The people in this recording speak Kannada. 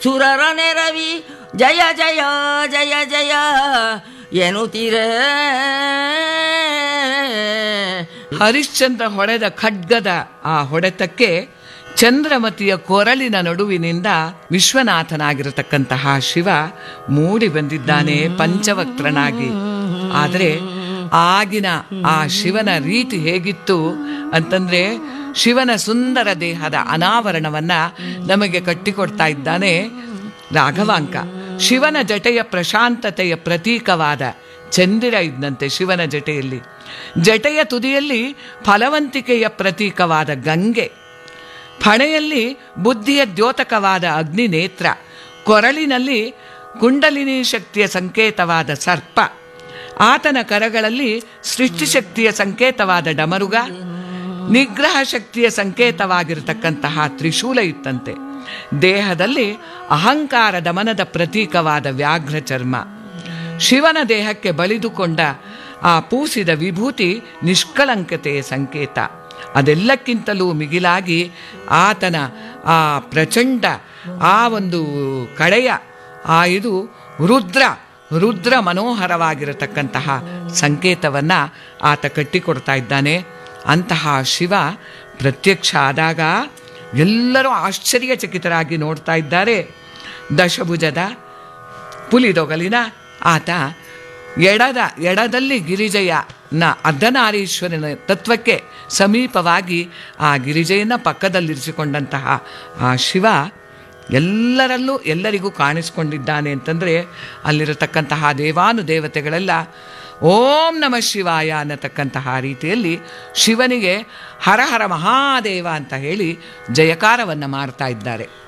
ಸುರರ ನೆರವಿ ಜಯ ಜಯ ಜಯ ಜಯ ಎನ್ನುತ್ತೀರೇ ಹರಿಶ್ಚಂದ್ರ ಹೊಡೆದ ಖಡ್ಗದ ಆ ಹೊಡೆತಕ್ಕೆ ಚಂದ್ರಮತಿಯ ಕೊರಳಿನ ನಡುವಿನಿಂದ ವಿಶ್ವನಾಥನಾಗಿರತಕ್ಕಂತಹ ಶಿವ ಮೂಡಿ ಬಂದಿದ್ದಾನೆ ಪಂಚವಕ್ತ್ರನಾಗಿ ಆದರೆ ಆಗಿನ ಆ ಶಿವನ ರೀತಿ ಹೇಗಿತ್ತು ಅಂತಂದ್ರೆ ಶಿವನ ಸುಂದರ ದೇಹದ ಅನಾವರಣವನ್ನ ನಮಗೆ ಕಟ್ಟಿಕೊಡ್ತಾ ಇದ್ದಾನೆ ರಾಘವಾಂಕ ಶಿವನ ಜಟೆಯ ಪ್ರಶಾಂತತೆಯ ಪ್ರತೀಕವಾದ ಚಂದಿರ ಇದ್ದಂತೆ ಶಿವನ ಜಟೆಯಲ್ಲಿ ಜಟೆಯ ತುದಿಯಲ್ಲಿ ಫಲವಂತಿಕೆಯ ಪ್ರತೀಕವಾದ ಗಂಗೆ ಫಣೆಯಲ್ಲಿ ಬುದ್ಧಿಯ ದ್ಯೋತಕವಾದ ಅಗ್ನಿ ನೇತ್ರ ಕೊರಳಿನಲ್ಲಿ ಕುಂಡಲಿನಿ ಶಕ್ತಿಯ ಸಂಕೇತವಾದ ಸರ್ಪ ಆತನ ಕರಗಳಲ್ಲಿ ಸೃಷ್ಟಿಶಕ್ತಿಯ ಸಂಕೇತವಾದ ಡಮರುಗ ನಿಗ್ರಹ ಶಕ್ತಿಯ ಸಂಕೇತವಾಗಿರತಕ್ಕಂತಹ ತ್ರಿಶೂಲ ಇತ್ತಂತೆ ದೇಹದಲ್ಲಿ ಅಹಂಕಾರ ದಮನದ ಪ್ರತೀಕವಾದ ವ್ಯಾಘ್ರ ಚರ್ಮ ಶಿವನ ದೇಹಕ್ಕೆ ಬಳಿದುಕೊಂಡ ಆ ಪೂಸಿದ ವಿಭೂತಿ ನಿಷ್ಕಳಂಕತೆಯ ಸಂಕೇತ ಅದೆಲ್ಲಕ್ಕಿಂತಲೂ ಮಿಗಿಲಾಗಿ ಆತನ ಆ ಪ್ರಚಂಡ ಆ ಒಂದು ಕಳೆಯ ಆ ಇದು ರುದ್ರ ರುದ್ರ ಮನೋಹರವಾಗಿರತಕ್ಕಂತಹ ಸಂಕೇತವನ್ನ ಆತ ಕಟ್ಟಿಕೊಡ್ತಾ ಇದ್ದಾನೆ ಅಂತಹ ಶಿವ ಪ್ರತ್ಯಕ್ಷ ಆದಾಗ ಎಲ್ಲರೂ ಆಶ್ಚರ್ಯಚಕಿತರಾಗಿ ನೋಡ್ತಾ ಇದ್ದಾರೆ ದಶಭುಜದ ಪುಲಿದೊಗಲಿನ ಆತ ಎಡದ ಎಡದಲ್ಲಿ ಗಿರಿಜಯನ ಅರ್ಧನಾರೀಶ್ವರನ ತತ್ವಕ್ಕೆ ಸಮೀಪವಾಗಿ ಆ ಗಿರಿಜೆಯನ್ನ ಪಕ್ಕದಲ್ಲಿರಿಸಿಕೊಂಡಂತಹ ಆ ಶಿವ ಎಲ್ಲರಲ್ಲೂ ಎಲ್ಲರಿಗೂ ಕಾಣಿಸ್ಕೊಂಡಿದ್ದಾನೆ ಅಂತಂದರೆ ಅಲ್ಲಿರತಕ್ಕಂತಹ ದೇವಾನು ದೇವತೆಗಳೆಲ್ಲ ಓಂ ನಮ ಶಿವಾಯ ಅನ್ನತಕ್ಕಂತಹ ರೀತಿಯಲ್ಲಿ ಶಿವನಿಗೆ ಹರ ಹರ ಮಹಾದೇವ ಅಂತ ಹೇಳಿ ಜಯಕಾರವನ್ನು ಮಾಡ್ತಾ ಇದ್ದಾರೆ